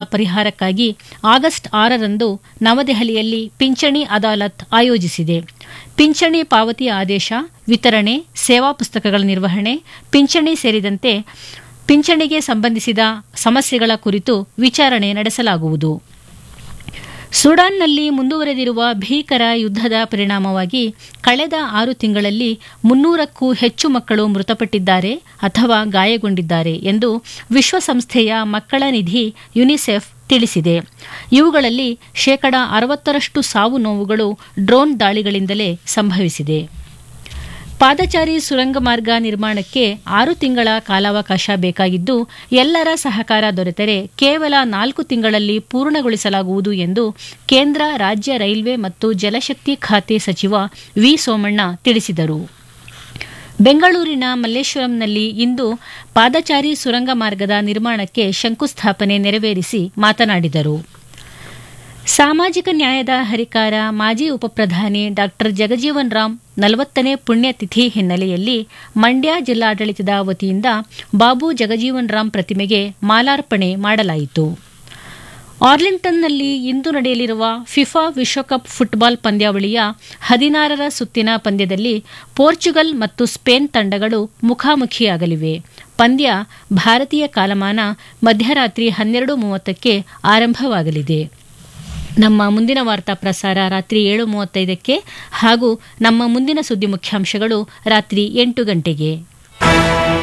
ಪರಿಹಾರಕ್ಕಾಗಿ ಆಗಸ್ಟ್ ಆರರಂದು ನವದೆಹಲಿಯಲ್ಲಿ ಪಿಂಚಣಿ ಅದಾಲತ್ ಆಯೋಜಿಸಿದೆ ಪಿಂಚಣಿ ಪಾವತಿ ಆದೇಶ ವಿತರಣೆ ಸೇವಾ ಪುಸ್ತಕಗಳ ನಿರ್ವಹಣೆ ಪಿಂಚಣಿ ಸೇರಿದಂತೆ ಪಿಂಚಣಿಗೆ ಸಂಬಂಧಿಸಿದ ಸಮಸ್ಯೆಗಳ ಕುರಿತು ವಿಚಾರಣೆ ನಡೆಸಲಾಗುವುದು ಸುಡಾನ್ನಲ್ಲಿ ಮುಂದುವರೆದಿರುವ ಭೀಕರ ಯುದ್ಧದ ಪರಿಣಾಮವಾಗಿ ಕಳೆದ ಆರು ತಿಂಗಳಲ್ಲಿ ಮುನ್ನೂರಕ್ಕೂ ಹೆಚ್ಚು ಮಕ್ಕಳು ಮೃತಪಟ್ಟಿದ್ದಾರೆ ಅಥವಾ ಗಾಯಗೊಂಡಿದ್ದಾರೆ ಎಂದು ವಿಶ್ವಸಂಸ್ಥೆಯ ಮಕ್ಕಳ ನಿಧಿ ಯುನಿಸೆಫ್ ತಿಳಿಸಿದೆ ಇವುಗಳಲ್ಲಿ ಶೇಕಡ ಅರವತ್ತರಷ್ಟು ಸಾವು ನೋವುಗಳು ಡ್ರೋನ್ ದಾಳಿಗಳಿಂದಲೇ ಸಂಭವಿಸಿದೆ ಪಾದಚಾರಿ ಸುರಂಗ ಮಾರ್ಗ ನಿರ್ಮಾಣಕ್ಕೆ ಆರು ತಿಂಗಳ ಕಾಲಾವಕಾಶ ಬೇಕಾಗಿದ್ದು ಎಲ್ಲರ ಸಹಕಾರ ದೊರೆತರೆ ಕೇವಲ ನಾಲ್ಕು ತಿಂಗಳಲ್ಲಿ ಪೂರ್ಣಗೊಳಿಸಲಾಗುವುದು ಎಂದು ಕೇಂದ್ರ ರಾಜ್ಯ ರೈಲ್ವೆ ಮತ್ತು ಜಲಶಕ್ತಿ ಖಾತೆ ಸಚಿವ ವಿ ಸೋಮಣ್ಣ ತಿಳಿಸಿದರು ಬೆಂಗಳೂರಿನ ಮಲ್ಲೇಶ್ವರಂನಲ್ಲಿ ಇಂದು ಪಾದಚಾರಿ ಸುರಂಗ ಮಾರ್ಗದ ನಿರ್ಮಾಣಕ್ಕೆ ಶಂಕುಸ್ಥಾಪನೆ ನೆರವೇರಿಸಿ ಮಾತನಾಡಿದರು ಸಾಮಾಜಿಕ ನ್ಯಾಯದ ಹರಿಕಾರ ಮಾಜಿ ಉಪಪ್ರಧಾನಿ ಡಾ ಜಗಜೀವನ್ ರಾಮ್ ನಲವತ್ತನೇ ಪುಣ್ಯತಿಥಿ ಹಿನ್ನೆಲೆಯಲ್ಲಿ ಮಂಡ್ಯ ಜಿಲ್ಲಾಡಳಿತದ ವತಿಯಿಂದ ಬಾಬು ಜಗಜೀವನ್ ರಾಮ್ ಪ್ರತಿಮೆಗೆ ಮಾಲಾರ್ಪಣೆ ಮಾಡಲಾಯಿತು ಆರ್ಲಿಂಗ್ಟನ್ನಲ್ಲಿ ಇಂದು ನಡೆಯಲಿರುವ ಫಿಫಾ ವಿಶ್ವಕಪ್ ಫುಟ್ಬಾಲ್ ಪಂದ್ಯಾವಳಿಯ ಹದಿನಾರರ ಸುತ್ತಿನ ಪಂದ್ಯದಲ್ಲಿ ಪೋರ್ಚುಗಲ್ ಮತ್ತು ಸ್ಪೇನ್ ತಂಡಗಳು ಮುಖಾಮುಖಿಯಾಗಲಿವೆ ಪಂದ್ಯ ಭಾರತೀಯ ಕಾಲಮಾನ ಮಧ್ಯರಾತ್ರಿ ಹನ್ನೆರಡು ಮೂವತ್ತಕ್ಕೆ ಆರಂಭವಾಗಲಿದೆ ನಮ್ಮ ಮುಂದಿನ ವಾರ್ತಾ ಪ್ರಸಾರ ರಾತ್ರಿ ಏಳು ಮೂವತ್ತೈದಕ್ಕೆ ಹಾಗೂ ನಮ್ಮ ಮುಂದಿನ ಸುದ್ದಿ ಮುಖ್ಯಾಂಶಗಳು ರಾತ್ರಿ ಎಂಟು ಗಂಟೆಗೆ